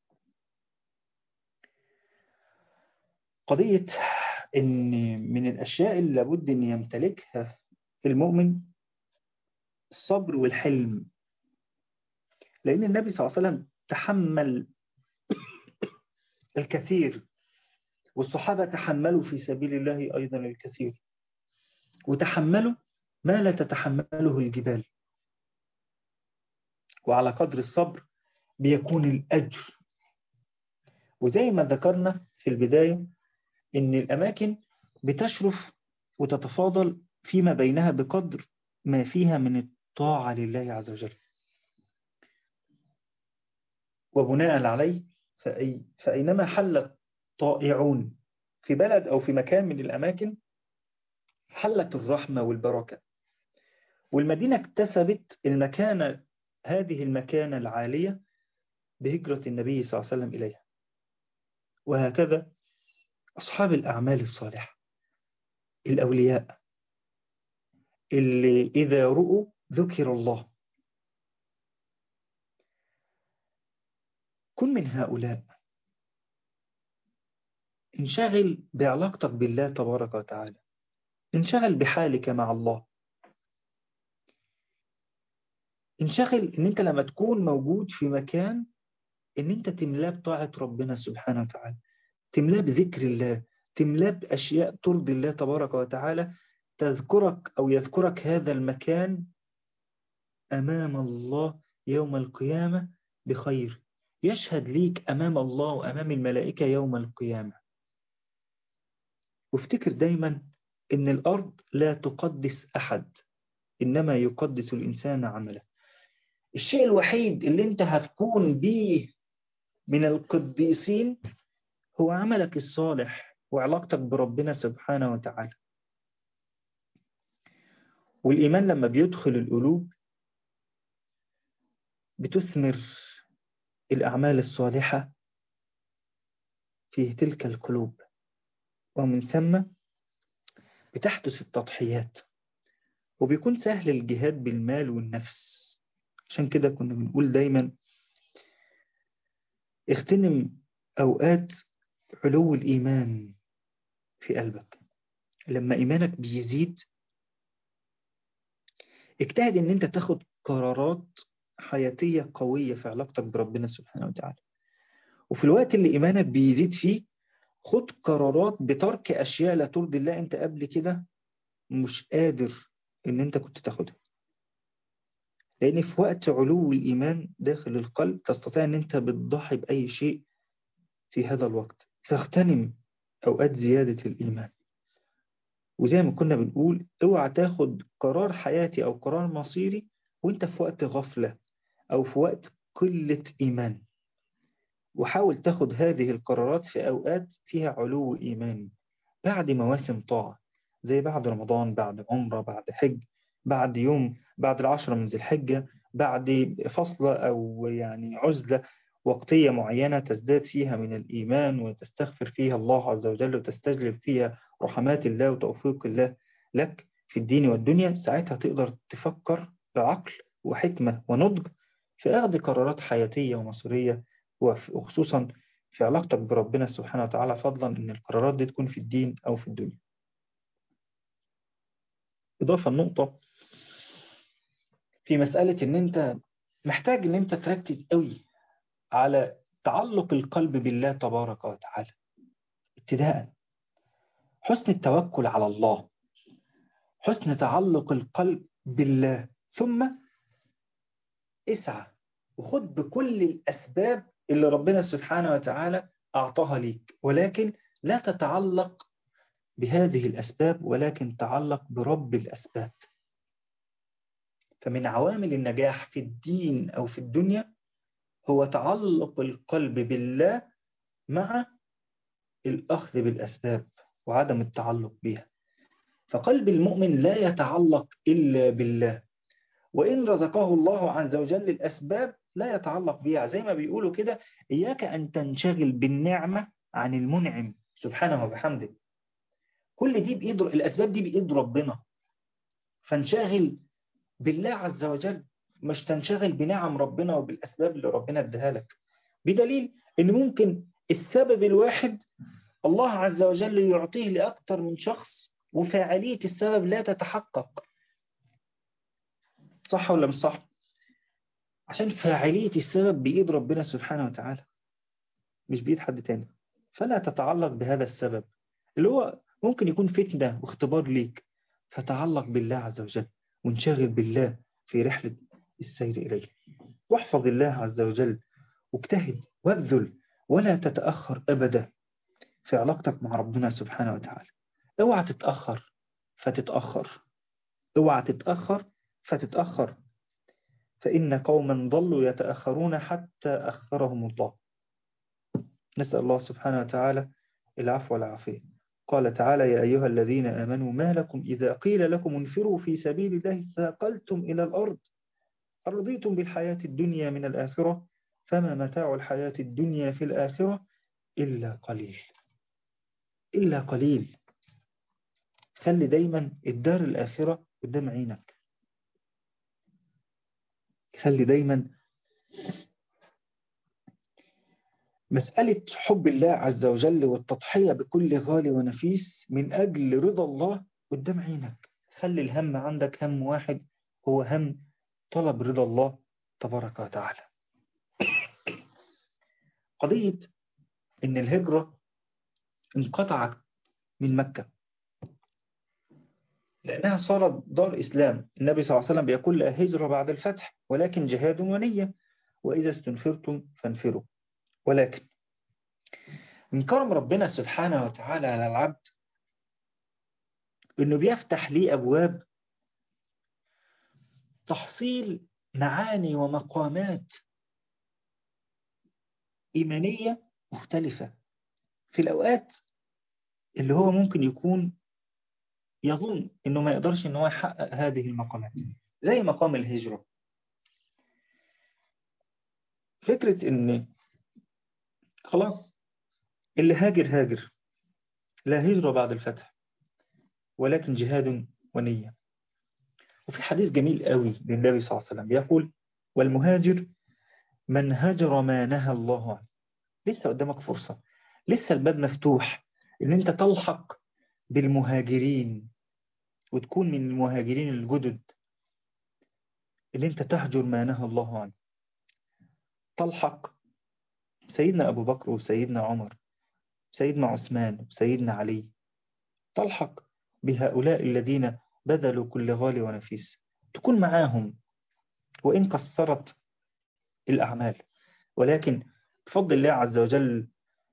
قضية إن من الأشياء اللي لابد أن يمتلكها المؤمن الصبر والحلم لأن النبي صلى الله عليه وسلم تحمل الكثير والصحابة تحملوا في سبيل الله أيضا الكثير وتحملوا ما لا تتحمله الجبال وعلى قدر الصبر بيكون الأجر وزي ما ذكرنا في البداية إن الأماكن بتشرف وتتفاضل فيما بينها بقدر ما فيها من الطاعة لله عز وجل وبناء عليه فأي فأينما حل الطائعون في بلد أو في مكان من الأماكن حلت الرحمة والبركة والمدينة اكتسبت المكانة هذه المكانة العالية بهجرة النبي صلى الله عليه وسلم إليها وهكذا أصحاب الأعمال الصالحة الأولياء اللي إذا رؤوا ذكر الله كن من هؤلاء انشغل بعلاقتك بالله تبارك وتعالى انشغل بحالك مع الله انشغل ان انت لما تكون موجود في مكان ان انت تملاه بطاعة ربنا سبحانه وتعالى تملاه بذكر الله تملاه بأشياء ترضي الله تبارك وتعالى تذكرك أو يذكرك هذا المكان أمام الله يوم القيامة بخير يشهد ليك أمام الله وأمام الملائكة يوم القيامة وافتكر دايما إن الأرض لا تقدس أحد إنما يقدس الإنسان عمله الشيء الوحيد اللي انت هتكون بيه من القديسين هو عملك الصالح وعلاقتك بربنا سبحانه وتعالى والإيمان لما بيدخل القلوب بتثمر الأعمال الصالحة في تلك القلوب ومن ثم بتحدث التضحيات وبيكون سهل الجهاد بالمال والنفس عشان كده كنا بنقول دايما اغتنم أوقات علو الإيمان في قلبك لما إيمانك بيزيد اجتهد ان انت تاخد قرارات حياتية قوية في علاقتك بربنا سبحانه وتعالى وفي الوقت اللي إيمانك بيزيد فيه خد قرارات بترك أشياء لا ترضي الله أنت قبل كده مش قادر إن أنت كنت تاخدها لأن في وقت علو الإيمان داخل القلب تستطيع أن أنت بتضحي بأي شيء في هذا الوقت فاغتنم أوقات زيادة الإيمان وزي ما كنا بنقول اوعى تاخد قرار حياتي أو قرار مصيري وانت في وقت غفلة أو في وقت قلة إيمان وحاول تاخد هذه القرارات في أوقات فيها علو إيمان بعد مواسم طاعة زي بعد رمضان بعد عمرة بعد حج بعد يوم بعد العشرة من ذي الحجة بعد فصلة أو يعني عزلة وقتية معينة تزداد فيها من الإيمان وتستغفر فيها الله عز وجل وتستجلب فيها رحمات الله وتوفيق الله لك في الدين والدنيا ساعتها تقدر تفكر بعقل وحكمة ونضج في أخذ قرارات حياتية ومصيرية وخصوصا في علاقتك بربنا سبحانه وتعالى فضلا أن القرارات دي تكون في الدين أو في الدنيا إضافة النقطة في مسألة أن أنت محتاج أن أنت تركز قوي على تعلق القلب بالله تبارك وتعالى ابتداء حسن التوكل على الله حسن تعلق القلب بالله ثم اسعى وخد بكل الأسباب اللي ربنا سبحانه وتعالى أعطاها ليك ولكن لا تتعلق بهذه الأسباب ولكن تعلق برب الأسباب فمن عوامل النجاح في الدين أو في الدنيا هو تعلق القلب بالله مع الأخذ بالأسباب وعدم التعلق بها فقلب المؤمن لا يتعلق إلا بالله وإن رزقه الله عز وجل الأسباب لا يتعلق بها زي ما بيقولوا كده إياك أن تنشغل بالنعمة عن المنعم سبحانه وبحمده كل دي بإيد الأسباب دي بإيد ربنا فانشغل بالله عز وجل مش تنشغل بنعم ربنا وبالأسباب اللي ربنا اداها لك بدليل إن ممكن السبب الواحد الله عز وجل يعطيه لأكثر من شخص وفاعلية السبب لا تتحقق صح ولا مش صح عشان فاعلية السبب بإيد ربنا سبحانه وتعالى مش بإيد حد تاني فلا تتعلق بهذا السبب اللي هو ممكن يكون فتنة واختبار ليك فتعلق بالله عز وجل وانشغل بالله في رحلة السير إليه واحفظ الله عز وجل واجتهد وابذل ولا تتأخر أبدا في علاقتك مع ربنا سبحانه وتعالى اوعى تتأخر فتتأخر اوعى تتأخر فتتأخر فإن قوما ضلوا يتأخرون حتى أخرهم الله نسأل الله سبحانه وتعالى العفو والعافية قال تعالى يا أيها الذين آمنوا ما لكم إذا قيل لكم انفروا في سبيل الله ثاقلتم إلى الأرض أرضيتم بالحياة الدنيا من الآخرة فما متاع الحياة الدنيا في الآخرة إلا قليل إلا قليل خلي دايما الدار الآخرة قدام عينك خلي دايما مسألة حب الله عز وجل والتضحية بكل غالي ونفيس من أجل رضا الله قدام عينك خلي الهم عندك هم واحد هو هم طلب رضا الله تبارك وتعالى قضية إن الهجرة انقطعت من مكة لأنها صارت دار إسلام النبي صلى الله عليه وسلم بيقول لا هجرة بعد الفتح ولكن جهاد ونية وإذا استنفرتم فانفروا ولكن من كرم ربنا سبحانه وتعالى على العبد إنه بيفتح ليه أبواب تحصيل معاني ومقامات إيمانية مختلفة في الأوقات اللي هو ممكن يكون يظن إنه ما يقدرش إنه يحقق هذه المقامات زي مقام الهجرة فكرة إن خلاص اللي هاجر هاجر لا هجرة بعد الفتح ولكن جهاد ونية وفي حديث جميل قوي للنبي صلى الله عليه وسلم يقول والمهاجر من هجر ما نهى الله عنه لسه قدامك فرصة لسه الباب مفتوح ان انت تلحق بالمهاجرين وتكون من المهاجرين الجدد اللي انت تهجر ما نهى الله عنه تلحق سيدنا أبو بكر وسيدنا عمر سيدنا عثمان وسيدنا علي تلحق بهؤلاء الذين بذلوا كل غالي ونفيس تكون معاهم وإن كسرت الأعمال ولكن بفضل الله عز وجل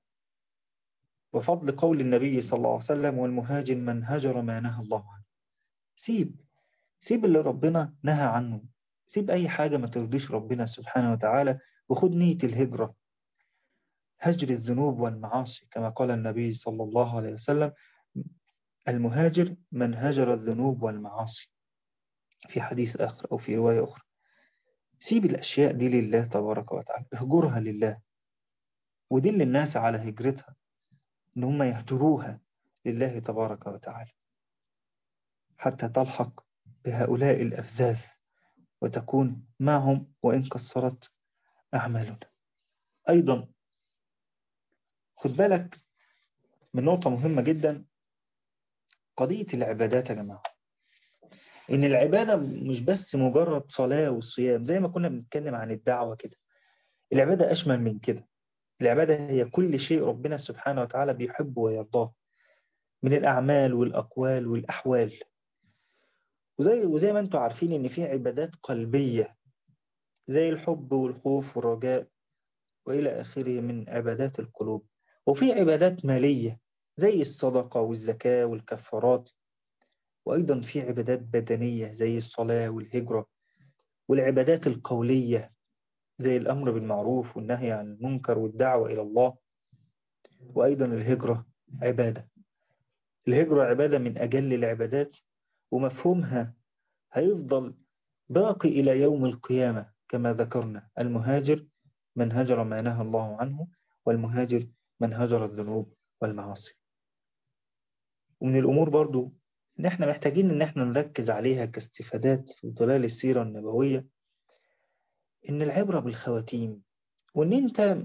وفضل قول النبي صلى الله عليه وسلم والمهاجر من هجر ما نهى الله عنه سيب سيب اللي ربنا نهى عنه سيب أي حاجة ما ترضيش ربنا سبحانه وتعالى وخد نية الهجرة هجر الذنوب والمعاصي كما قال النبي صلى الله عليه وسلم المهاجر من هجر الذنوب والمعاصي في حديث آخر أو في رواية أخرى سيب الأشياء دي لله تبارك وتعالى اهجرها لله ودل الناس على هجرتها إن هم يهجروها لله تبارك وتعالى حتى تلحق بهؤلاء الأفذاذ وتكون معهم وإن كسرت أعمالنا أيضا خد بالك من نقطة مهمة جدا قضية العبادات يا جماعة إن العبادة مش بس مجرد صلاة والصيام زي ما كنا بنتكلم عن الدعوة كده العبادة أشمل من كده العبادة هي كل شيء ربنا سبحانه وتعالى بيحبه ويرضاه من الأعمال والأقوال والأحوال وزي, وزي ما انتم عارفين إن في عبادات قلبية زي الحب والخوف والرجاء وإلى آخره من عبادات القلوب وفي عبادات مالية زي الصدقة والزكاة والكفارات وأيضا في عبادات بدنية زي الصلاة والهجرة والعبادات القولية زي الأمر بالمعروف والنهي عن المنكر والدعوة إلى الله وأيضا الهجرة عبادة الهجرة عبادة من أجل العبادات ومفهومها هيفضل باقي إلى يوم القيامة كما ذكرنا المهاجر من هجر ما نهى الله عنه والمهاجر من هجر الذنوب والمعاصي ومن الأمور برضو إن إحنا محتاجين إن إحنا نركز عليها كاستفادات في ظلال السيرة النبوية إن العبرة بالخواتيم وإن أنت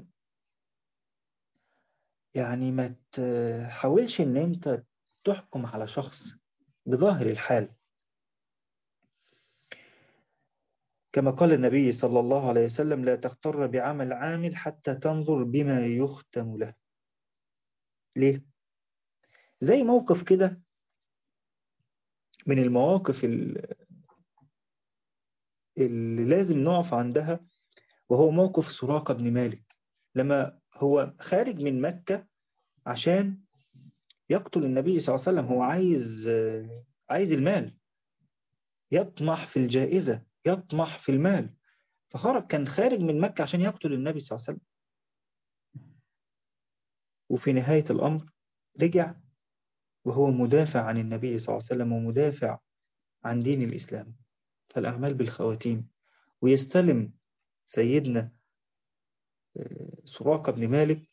يعني ما تحاولش إن أنت تحكم على شخص بظاهر الحال كما قال النبي صلى الله عليه وسلم لا تغتر بعمل عامل حتى تنظر بما يختم له ليه؟ زي موقف كده من المواقف اللي لازم نقف عندها وهو موقف سراقة بن مالك لما هو خارج من مكة عشان يقتل النبي صلى الله عليه وسلم هو عايز عايز المال يطمح في الجائزة يطمح في المال فخرج كان خارج من مكة عشان يقتل النبي صلى الله عليه وسلم وفي نهاية الأمر رجع وهو مدافع عن النبي صلى الله عليه وسلم ومدافع عن دين الإسلام فالأعمال بالخواتيم ويستلم سيدنا سراقة بن مالك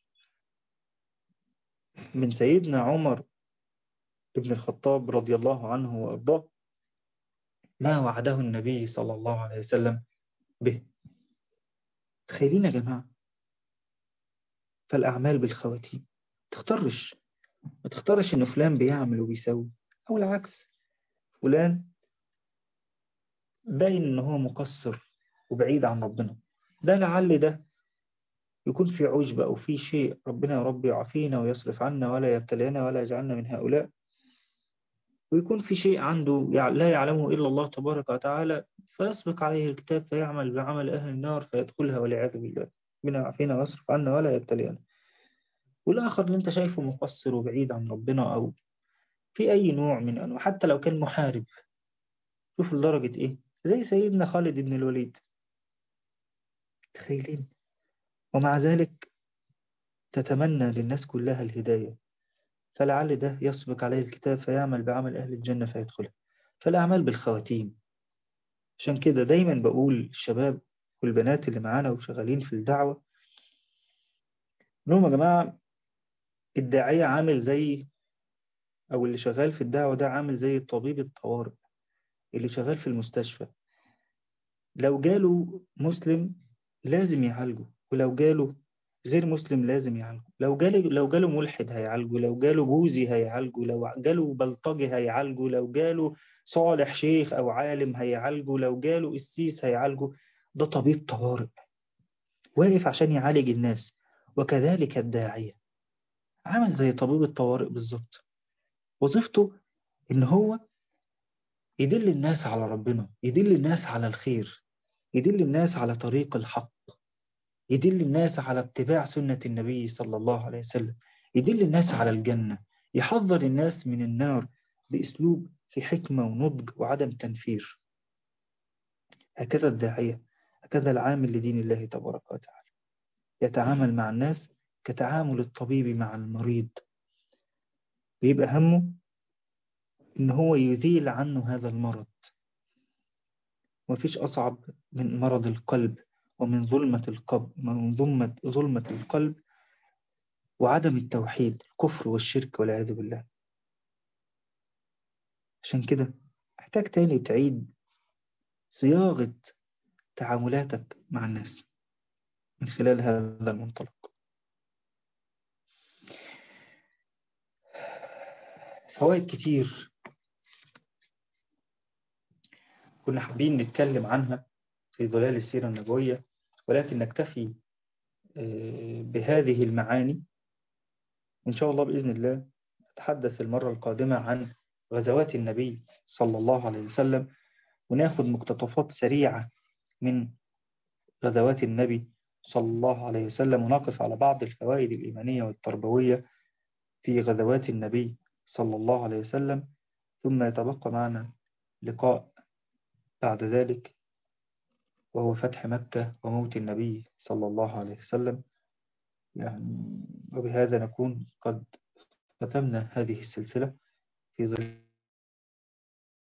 من سيدنا عمر بن الخطاب رضي الله عنه وأرضاه ما وعده النبي صلى الله عليه وسلم به تخيلين يا جماعة فالأعمال بالخواتيم تختارش ما تختارش إن فلان بيعمل وبيسوي أو العكس فلان باين إن هو مقصر وبعيد عن ربنا ده لعل ده يكون في عجب أو في شيء ربنا يا رب يعافينا ويصرف عنا ولا يبتلينا ولا يجعلنا من هؤلاء ويكون في شيء عنده لا يعلمه إلا الله تبارك وتعالى فيسبق عليه الكتاب فيعمل بعمل أهل النار فيدخلها والعياذ بالله ربنا يعافينا ويصرف عنا ولا يبتلينا والآخر اللي أنت شايفه مقصر وبعيد عن ربنا أو في أي نوع من أنواع حتى لو كان محارب شوف لدرجة إيه زي سيدنا خالد بن الوليد تخيلين ومع ذلك تتمنى للناس كلها الهداية فلعل ده يسبق عليه الكتاب فيعمل بعمل أهل الجنة فيدخلها فالأعمال بالخواتيم عشان كده دايما بقول الشباب والبنات اللي معانا وشغالين في الدعوة انهم يا جماعة الداعية عامل زي أو اللي شغال في الدعوة ده عامل زي الطبيب الطوارئ اللي شغال في المستشفى لو جاله مسلم لازم يعالجه ولو جاله غير مسلم لازم يعالجه لو جاله لو جاله ملحد هيعالجه لو جاله بوذي هيعالجه لو جاله بلطجي هيعالجه لو جاله صالح شيخ أو عالم هيعالجه لو جاله قسيس هيعالجه ده طبيب طوارئ واقف عشان يعالج الناس وكذلك الداعية عامل زي طبيب الطوارئ بالظبط وظيفته إن هو يدل الناس على ربنا يدل الناس على الخير يدل الناس على طريق الحق يدل الناس على اتباع سنة النبي صلى الله عليه وسلم يدل الناس على الجنة يحذر الناس من النار بأسلوب في حكمة ونضج وعدم تنفير هكذا الداعية هكذا العامل لدين الله تبارك وتعالى يتعامل مع الناس كتعامل الطبيب مع المريض بيبقى همه إن هو يزيل عنه هذا المرض ومفيش أصعب من مرض القلب ومن ظلمة القلب من ظلمة, ظلمة القلب وعدم التوحيد الكفر والشرك والعياذ بالله عشان كده محتاج تاني تعيد صياغة تعاملاتك مع الناس من خلال هذا المنطلق فوائد كتير كنا حابين نتكلم عنها في ظلال السيرة النبوية ولكن نكتفي بهذه المعاني إن شاء الله بإذن الله نتحدث المرة القادمة عن غزوات النبي صلى الله عليه وسلم وناخد مقتطفات سريعة من غزوات النبي صلى الله عليه وسلم ونقف على بعض الفوائد الإيمانية والتربوية في غزوات النبي صلى الله عليه وسلم ثم يتبقى معنا لقاء بعد ذلك وهو فتح مكة وموت النبي صلى الله عليه وسلم يعني وبهذا نكون قد ختمنا هذه السلسلة في ظل